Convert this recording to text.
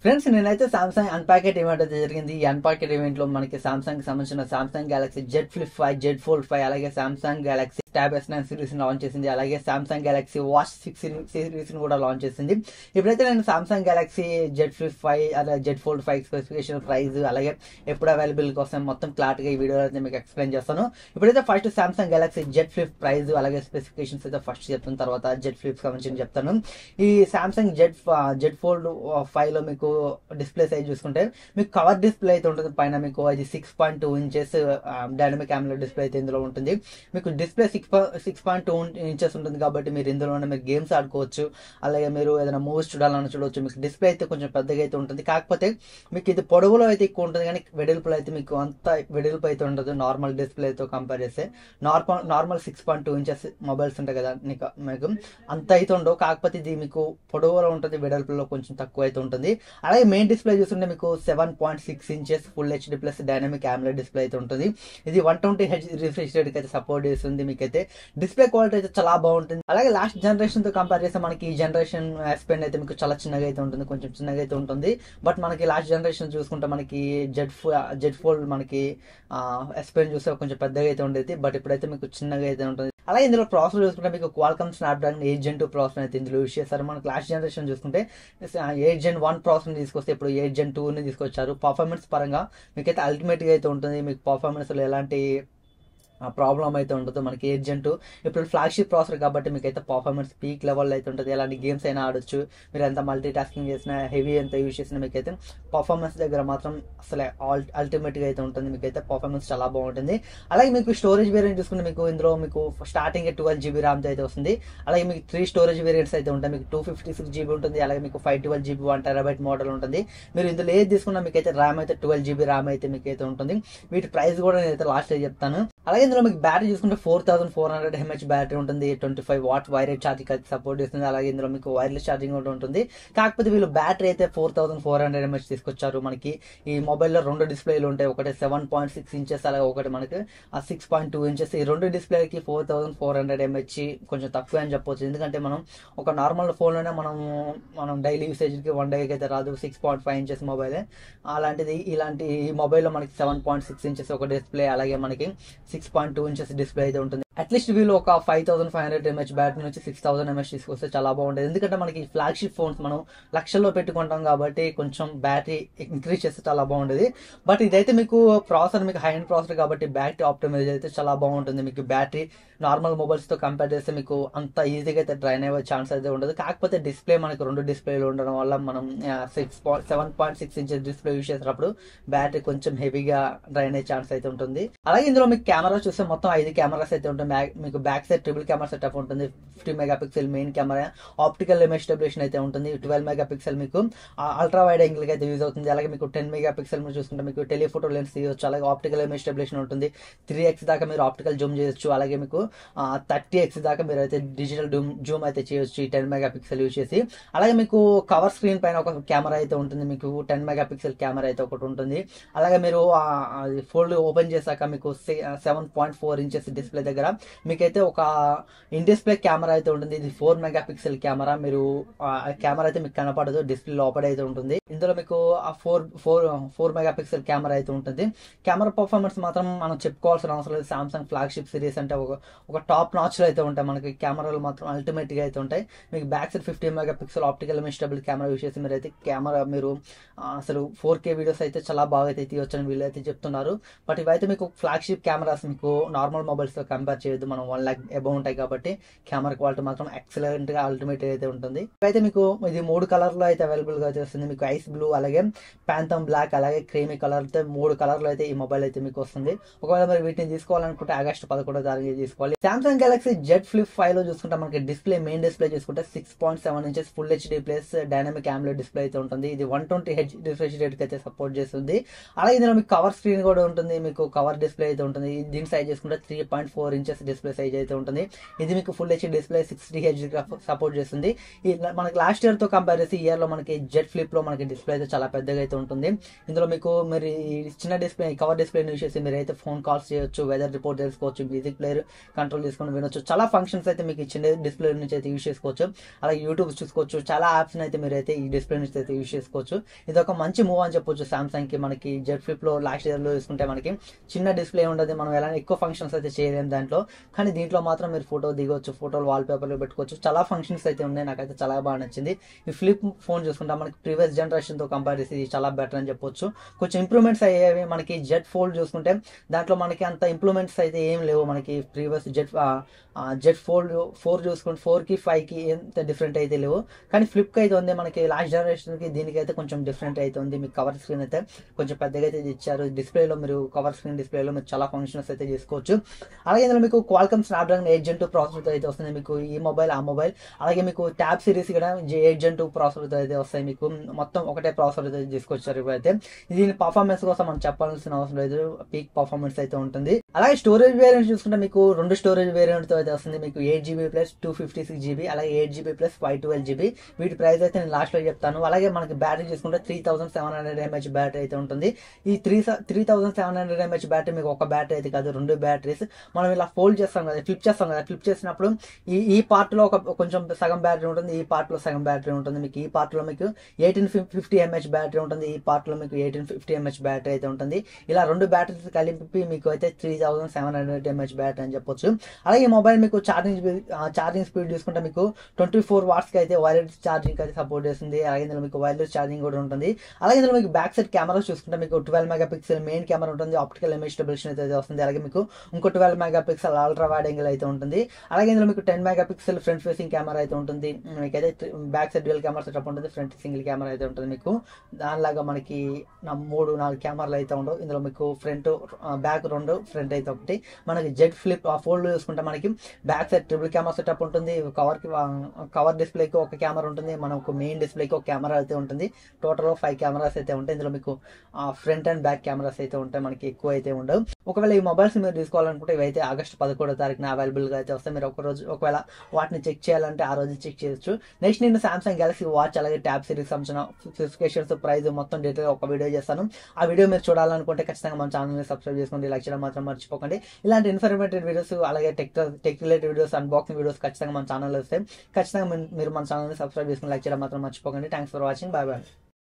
friends నేనైతే Samsung అన్పాకెట్ event అయితే జరిగింది ఈ అన్పాకెట్ ఈవెంట్ లో మనకి సామ్సంగ్ సంబంధించిన Samsung Galaxy Z Flip five Z Fold five అలాగే Samsung Galaxy tab S nine series launch చేసింది అలాగే Samsung Galaxy watch six series కూడా లాంచ్ చేసింది ఇప్పుడైతే నేను Samsung Galaxy Z Flip five అలాగే Z Fold five specification price అలాగే ఎప్పుడు అవైలబుల్ కోసం మొత్తం క్లాట్ గా ఈ వీడియో అయితే మీకు ఎక్స్ప్లెయిన్ చేస్తాను ఇప్పుడైతే first Samsung Galaxy Z Flip price అలాగే స్పెసిఫికేషన్స్ అయితే ఫస్ట్ చెప్తాను తర్వాత జెడ్ ఫ్లిప్ సంబంధించి చెప్తాను ఈ Samsung Z Z Fold five లో మీకు డిస్ప్లే సైజ్ చూసుకుంటే మీకు కవర్ డిస్ప్లే అయితే ఉంటుంది పైన మీకు అది six point two inches dynamic AMOLED display అయితే ఇందులో ఉంటుంది మీకు display six six point two inches ఉంటుంది కాబట్టి మీరు ఇందులోనే మీరు గేమ్స్ ఆడుకోవచ్చు అలాగే మీరు ఏదైనా మూవీస్ చూడాలని చూడవచ్చు మీకు డిస్ప్లే అయితే కొంచెం పెద్దగా అయితే ఉంటుంది కాకపోతే మీకు ఇది పొడవులో అయితే ఎక్కువ ఉంటుంది కానీ వెడల్పులో అయితే మీకు అంత వెడల్పు అయితే ఉండదు నార్మల్ డిస్ప్లేతో కంపేర్ చేస్తే normal normal six point two inches mobiles ఉంటాయి కదా నీకు మీకు అంత అయితే ఉండవు కాకపోతే ఇది మీకు పొడవులో ఉంటుంది వెడల్పులో కొంచెం తక్కువ అయితే ఉంటుంది అలాగే మెయిన్ డిస్ప్లే చూస్తుంటే మీకు seven point six inches full HD plus dynamic AMOLED display అయితే ఉంటుంది ఇది one twenty H refresh rate అయితే సపోర్ట్ చేస్తుంది మీకైతే డిస్ప్లే క్వాలిటీ అయితే చాలా బాగుంటుంది అలాగే లాస్ట్ జనరేషన్ తో కంపేర్ చేస్తే మనకి ఈ జనరేషన్ ఎస్ పెన్ అయితే మీకు చాలా చిన్నగా అయితే ఉంటుంది కొంచెం చిన్నగా అయితే ఉంటుంది బట్ మనకి లాస్ట్ జనరేషన్ చూసుకుంటే మనకి జెడ్ జెడ్ ఫోల్డ్ మనకి ఎస్ పెన్ చూస్తే కొంచెం పెద్దగా అయితే ఉండేది బట్ ఇప్పుడైతే మీకు చిన్నగా అయితే ఉంటుంది అలాగే ఇందులో ప్రాసెసర్ చూసుకుంటే మీకు Qualcomm Snapdragon eight gen two processor అయితే ఇందులో యూస్ చేస్తారు మనకి లాస్ట్ జనరేషన్ చూసుకుంటే ఎయిట్ జెన్ వన్ ప్రాసెసర్ తీసుకొస్తే ఇప్పుడు ఎయిట్ జెన్ టూని తీసుకొచ్చారు పర్ఫార్మెన్స్ పరంగా మీకైతే అల్టిమేట్గా అయితే ఉంటుంది మీకు పర్ఫార్మెన్స్లో ఎలాంటి ప్రాబ్లం అయితే ఉండదు మనకి ఏజెంట్ ఇప్పుడు ఫ్లాగ్షిప్ ప్రాసెసర్ కాబట్టి మీకు అయితే పర్ఫార్మెన్స్ పీక్ లెవెల్ అయితే ఉంటుంది ఎలాంటి గేమ్స్ అయినా ఆడొచ్చు మీరు ఎంత మల్టీ టాస్కింగ్ చేసినా హెవీ ఎంత యూస్ చేసినా మీకు అయితే పర్ఫార్మెన్స్ దగ్గర మాత్రం అసలే అల్టిమేట్గా అయితే ఉంటుంది మీకు అయితే పర్ఫార్మెన్స్ చాలా బాగుంటుంది అలాగే మీకు స్టోరేజ్ వేరియంట్ చూసుకుంటే మీకు ఇందులో మీకు స్టార్టింగ్ ట్వెల్వ్ జీబీ ర్యామ్ అయితే వస్తుంది అలాగే మీకు త్రీ స్టోరేజ్ వేరియంట్స్ అయితే ఉంటాయి మీకు టూ ఫిఫ్టీ సిక్స్ జీబీ ఉంటుంది అలాగే మీకు five twelve GB one terabyte model ఉంటుంది మీరు ఇందులో ఏది తీసుకున్నా మీకు అయితే ర్యామ్ అయితే ట్వెల్వ్ జీబీ ర్యామ్ అయితే మీకు అయితే ఉంటుంది వీటి ప్రైస్ కూడా నేనైతే లాస్ట్ చెప్తాను అలాగే ఇందులో మీకు బ్యాటరీ చూసుకుంటే four thousand four hundred mAh battery ఉంటుంది twenty five watt wired charging అయితే సపోర్ట్ చేస్తుంది అలాగే ఇందులో మీకు వైర్లెస్ ఛార్జింగ్ కూడా ఉంటుంది కాకపోతే వీళ్ళు బ్యాటరీ అయితే four thousand four hundred mAh తీసుకొచ్చారు మనకి ఈ మొబైల్లో రెండు డిస్ప్లేలు ఉంటాయి ఒకటి సెవెన్ పాయింట్ సిక్స్ ఇంచెస్ అలాగే ఒకటి మనకి ఆ సిక్స్ పాయింట్ టూ ఇంచెస్ ఈ రెండు డిస్ప్లేకి four thousand four hundred mAh కొంచెం తక్కువ అని చెప్పొచ్చు ఎందుకంటే మనం ఒక నార్మల్ ఫోన్లోనే మనం మనం డైలీ యూసేజ్కి వన్ డేకి అయితే రాదు six point five inches mobile అలాంటిది ఇలాంటి ఈ మొబైల్లో మనకి సెవెన్ పాయింట్ సిక్స్ ఇంచెస్ ఒక డిస్ప్లే అలాగే మనకి six point two inches display అయితే ఉంటుంది అట్లీస్ట్ వీళ్ళు ఒక five thousand five hundred mAh battery నుంచి సిక్స్ థౌసండ్ ఎంహెచ్ తీసుకొస్తే చాలా బాగుంటుంది ఎందుకంటే మనకి ఫ్లాగ్షిప్ ఫోన్స్ మనం లక్షల్లో పెట్టుకుంటాం కాబట్టి కొంచెం బ్యాటరీ ఇంక్రీజ్ చేస్తే చాలా బాగుంటుంది బట్ ఇదైతే మీకు ప్రాసెసర్ మీకు హై అండ్ ప్రాసెసర్ కాబట్టి బ్యాటరీ ఆప్టిమైజ్ అయితే చాలా బాగుంటుంది మీకు బ్యాటరీ నార్మల్ మొబైల్స్ తో కంపేర్ చేస్తే మీకు అంత ఈజీగా అయితే డ్రైన్ అయ్యే ఛాన్స్ అయితే ఉండదు కాకపోతే డిస్ప్లే మనకి రెండు డిస్ప్లేలు ఉండడం వల్ల మనం six seven point six inches display use చేసినప్పుడు బ్యాటరీ కొంచెం హెవీగా డ్రైన్ అయ్యే ఛాన్స్ అయితే ఉంటుంది అలాగే ఇందులో మీకు కెమెరా చూస్తే మొత్తం ఐదు కెమెరాస్ అయితే ఉంటాయి మీకు back side triple camera setup ఉంటుంది fifty mega pixel main camera optical image stabilization అయితే ఉంటుంది ట్వెల్వ్ మెగా పిక్సెల్ మీకు అల్ట్రా వైడ్ యాంగిల్ అయితే యూజ్ అవుతుంది అలాగే మీకు టెన్ మెగా పిక్సెల్ మీరు చూసుకుంటే మీకు టెలిఫోటో లెన్స్ తీయవచ్చు అలాగే ఆప్టికల్ ఇమేజ్ స్టెబిలేషన్ ఉంటుంది త్రీ ఎక్స్ దాకా మీరు ఆప్టికల్ జూమ్ చేయొచ్చు అలాగే మీకు థర్టీ ఎక్స్ దాకా మీరు అయితే డిజిటల్ జూమ్ జూమ్ అయితే చేయొచ్చు ఈ టెన్ మెగా పిక్సెల్ యూజ్ చేసి అలాగే మీకు కవర్ స్క్రీన్ పైన ఒక కెమెరా అయితే ఉంటుంది మీకు టెన్ మెగా పిక్సెల్ కెమెరా అయితే ఒకటి ఉంటుంది అలాగే మీరు ఫోల్డ్ ఓపెన్ చేశాక మీకు seven point four inches display దగ్గర మీకైతే ఒక ఇన్ డిస్ప్లే కెమెరా అయితే ఉంటుంది ఇది ఫోర్ మెగా పిక్సెల్ కెమెరా మీరు కెమెరా అయితే మీకు కనపడదు డిస్ప్లే లోపల అయితే ఉంటుంది ఇందులో మీకు ఆ four four four megapixel camera అయితే ఉంటుంది కెమెరా పర్ఫార్మెన్స్ మాత్రం మనం చెప్పుకోవాల్సిన అవసరం లేదు సామ్సంగ్ ఫ్లాగ్షిప్ సిరీస్ అంటే ఒక ఒక టాప్ నాచ్ లో అయితే ఉంటాయి మనకి కెమెరాలు మాత్రం అల్టిమేట్ గా అయితే ఉంటాయి మీకు back side fifty megapixel optical stable camera use చేసి మీరు అయితే కెమెరా మీరు అసలు ఫోర్ కే వీడియోస్ అయితే చాలా బాగా అయితే తీయొచ్చని వీళ్ళు అయితే చెప్తున్నారు బట్ ఇవైతే మీకు ఫ్లాగ్షిప్ కెమెరాస్ మీకు నార్మల్ మొబైల్స్ తో కంపేర్ చేయొద్దు మనం వన్ లాక్ అబౌవ్ ఉంటాయి కాబట్టి కెమెరా క్వాలిటీ మాత్రం ఎక్సలెంట్ గా అల్టిమేట్ అయితే ఉంటుంది అయితే మీకు ఇది మూడు కలర్ లో అయితే అవైలబుల్ గా అయితే వస్తుంది మీకు ఐస్ బ్లూ అలాగే ప్యాంథమ్ బ్లాక్ అలాగే క్రీమీ కలర్ తో మూడు కలర్ లో అయితే ఈ మొబైల్ అయితే మీకు వస్తుంది ఒకవేళ మరి వీటిని తీసుకోవాలనుకుంటే ఆగస్టు పదకొండో తారీఖు తీసుకోవాలి Samsung Galaxy Z Flip five లో చూసుకుంటే మనకి డిస్ప్లే మెయిన్ డిస్ప్లే చూసుకుంటే six point seven inches full HD plus dynamic AMOLED display అయితే ఉంటుంది ఇది one twenty H refresh rate అయితే సపోర్ట్ చేస్తుంది అలాగే ఇందులో మీకు కవర్ స్క్రీన్ కూడా ఉంటుంది మీకు కవర్ డిస్ప్లే అయితే ఉంటుంది దీని సైజ్ చేసుకుంటే three point four inches inches display size అయితే ఉంటుంది ఇది మీకు full H display sixty H support చేస్తుంది ఈ మనకి లాస్ట్ ఇయర్ తో కంపేర్ చేసి ఇయర్ లో మనకి జెట్ ఫ్లిప్ లో మనకి డిస్ప్లే అయితే చాలా పెద్దగా అయితే ఉంటుంది ఇందులో మీకు మరి ఈ చిన్న డిస్ప్లే కవర్ డిస్ప్లే యూస్ చేసి మీరు అయితే ఫోన్ కాల్స్ చేయొచ్చు వెదర్ రిపోర్ట్ తెలుసుకోవచ్చు మ్యూజిక్ ప్లేయర్ కంట్రోల్ చేసుకొని వినొచ్చు చాలా ఫంక్షన్స్ అయితే మీకు ఈ చిన్న డిస్ప్లే నుంచి అయితే యూస్ చేసుకోవచ్చు అలాగే యూట్యూబ్ చూసుకోవచ్చు చాలా యాప్స్ అయితే మీరు అయితే ఈ డిస్ప్లే నుంచి అయితే యూస్ చేసుకోవచ్చు ఇది ఒక మంచి మూవ్ అని చెప్పొచ్చు సామ్సంగ్ కి మనకి జెడ్ ఫ్లిప్ లో లాస్ట్ ఇయర్ లో చూసుకుంటే మనకి చిన్న డిస్ప్లే ఉండదు మనం ఎలా ఎక్కువ ఫంక్షన్స్ అయితే చేయలేము దాంట్లో కానీ దీంట్లో మాత్రం మీరు ఫోటో దిగొచ్చు ఫోటోలు వాల్ పేపర్లు పెట్టుకోవచ్చు చాలా ఫంక్షన్స్ అయితే ఉన్నాయి నాకైతే చాలా బాగా నచ్చింది ఈ ఫ్లిప్ ఫోన్ చూసుకుంటే మనకి ప్రీవియస్ జనరేషన్ తో కంపేర్ చేసి ఇది చాలా బెటర్ అని చెప్పొచ్చు కొంచెం ఇంప్రూవ్మెంట్స్ అయ్యేవి మనకి జెడ్ ఫోల్డ్ చూసుకుంటే దాంట్లో మనకి అంత ఇంప్రూవ్మెంట్స్ అయితే ఏం లేవు మనకి previous Z Z Fold four చూసుకుంటే ఫోర్ కి ఫైవ్ కి ఎంత డిఫరెంట్ అయితే లేవు కానీ ఫ్లిప్ కి అయితే ఉంది మనకి లాస్ట్ జనరేషన్ కి దీనికి అయితే కొంచెం డిఫరెంట్ అయితే ఉంది మీకు కవర్ స్క్రీన్ అయితే కొంచెం పెద్దగా అయితే ఇచ్చారు డిస్ప్లేలో మీరు కవర్ స్క్రీన్ డిస్ప్లేలో మీరు చాలా ఫంక్షన్స్ అయితే చేసుకోవచ్చు అలాగే ఇందులో మీకు Qualcomm Snapdragon eight gen two processor అయితే వస్తుంది మీకు ఈ మొబైల్ ఆ మొబైల్ అలాగే మీకు ట్యాబ్ సిరీస్ కూడా ఎయిట్ జెన్ టూ ప్రాసెసర్ అయితే వస్తాయి మీకు మొత్తం ఒకటే ప్రాసెసర్ అయితే తీసుకొచ్చారు ఇవైతే దీని పర్ఫార్మెన్స్ కోసం మనం చెప్పాల్సిన అవసరం లేదు పీక్ పర్ఫార్మెన్స్ అయితే ఉంటుంది అలాగే స్టోరేజ్ వేరియంట్ చూసుకుంటే మీకు రెండు స్టోరేజ్ వేరియంట్ తో అయితే వస్తుంది మీకు eight GB plus two fifty six GB అలాగే eight GB plus five twelve GB వీటి ప్రైస్ అయితే నేను లాస్ట్ లో చెప్తాను అలాగే మనకి బ్యాటరీ చూసుకుంటే three thousand seven hundred mAh battery అయితే ఉంటుంది ఈ three three thousand seven hundred mAh battery మీకు ఒక బ్యాటరీ అయితే కాదు రెండు బ్యాటరీస్ మనం ఇలా ఫోల్డ్ చేస్తాం కదా ఫ్లిప్ చేస్తాం కదా ఫ్లిప్ చేసినప్పుడు ఈ ఈ పార్ట్ లో ఒక కొంచెం సగం బ్యాటరీ ఉంటుంది ఈ పార్ట్ లో సగం బ్యాటరీ ఉంటుంది మీకు ఈ పార్ట్ లో మీకు ఎయిటీన్ ఫిఫ్టీ ఎంహెచ్ బ్యాటరీ ఉంటుంది ఈ పార్ట్ లో మీకు ఎయిటీన్ ఫిఫ్టీ ఎంహెచ్ బ్యాటరీ అయితే ఉంటుంది ఇలా రెండు బ్యాటరీస్ కలిపి మీకు అయితే three thousand seven hundred mAh battery అని చెప్పొచ్చు అలాగే ఈ మొబైల్ మీకు ఛార్జింగ్ ఛార్జింగ్ స్పీడ్ చూసుకుంటే మీకు ట్వంటీ ఫోర్ వాట్స్ కి అయితే వైర్లెస్ ఛార్జింగ్ అయితే సపోర్ట్ చేస్తుంది అలాగే ఇందులో మీకు వైర్లెస్ ఛార్జింగ్ కూడా ఉంటుంది అలాగే ఇందులో మీకు బ్యాక్ సైడ్ కెమెరా చూసుకుంటే మీకు twelve mega pixel main camera ఉంటుంది ఆప్టికల్ ఇమేజ్ స్టెబిలిషన్ అయితే వస్తుంది అలాగే మీకు ఇంకో twelve mega pixel ultra wide angle అయితే ఉంటుంది అలాగే ఇందులో మీకు ten mega pixel front facing camera అయితే ఉంటుంది మీకైతే back side dual camera setup ఉంటుంది ఫ్రంట్ సింగిల్ కెమెరా అయితే ఉంటుంది మీకు దానిలాగా మనకి నా మూడు నాలుగు కెమెరాలు అయితే ఉండవు ఇందులో మీకు ఫ్రంట్ బ్యాక్ రెండు ఫ్రంట్ అయితే ఒకటి మనకి జెడ్ ఫ్లిప్ ఆ ఫోల్డ్ చూసుకుంటే మనకి back side triple camera setup ఉంటుంది కవర్ కి కవర్ డిస్ప్లేకి ఒక కెమెరా ఉంటుంది మనకు మెయిన్ డిస్ప్లేకి ఒక కెమెరా అయితే ఉంటుంది టోటల్ ఫైవ్ కెమెరాస్ అయితే ఉంటాయి ఇందులో మీకు ఫ్రంట్ అండ్ బ్యాక్ కెమెరాస్ అయితే ఉంటాయి మనకి ఎక్కువ అయితే ఉండవు ఒకవేళ ఈ మొబైల్స్ మీరు తీసుకోవాలనుకుంటే ఇవైతే ఆగస్ట్ పదకొండో తారీఖున అవైలబుల్ గా అయితే వస్తాయి మీరు ఒక రోజు ఒకవేళ వాటిని చెక్ చేయాలంటే ఆ రోజు చెక్ చేయొచ్చు నెక్స్ట్ నేను సామ్సంగ్ గెలాక్సీ వాచ్ అలాగే ట్యాబ్ సిరీస్ సంబంధించిన స్పెసిఫికేషన్స్ ప్రైస్ మొత్తం డీటెయిల్ ఒక వీడియో చేస్తాను ఆ వీడియో మీరు చూడాలనుకుంటే ఖచ్చితంగా మన ఛానల్ని సబ్స్క్రైబ్ చేసుకోండి లైక్ చేయడం మాత్రం మర్చిపోకండి ఇలాంటి ఇన్ఫర్మేటివ్ వీడియోస్ అలాగే tech tech related videos unboxing videos ఖచ్చితంగా మన ఛానల్లో వస్తాయి ఖచ్చితంగా మీరు మన ఛానల్ని సబ్స్క్రైబ్ చేసుకుని లైక్ చేయడం మాత్రం మర్చిపోకండి thanks for watching bye bye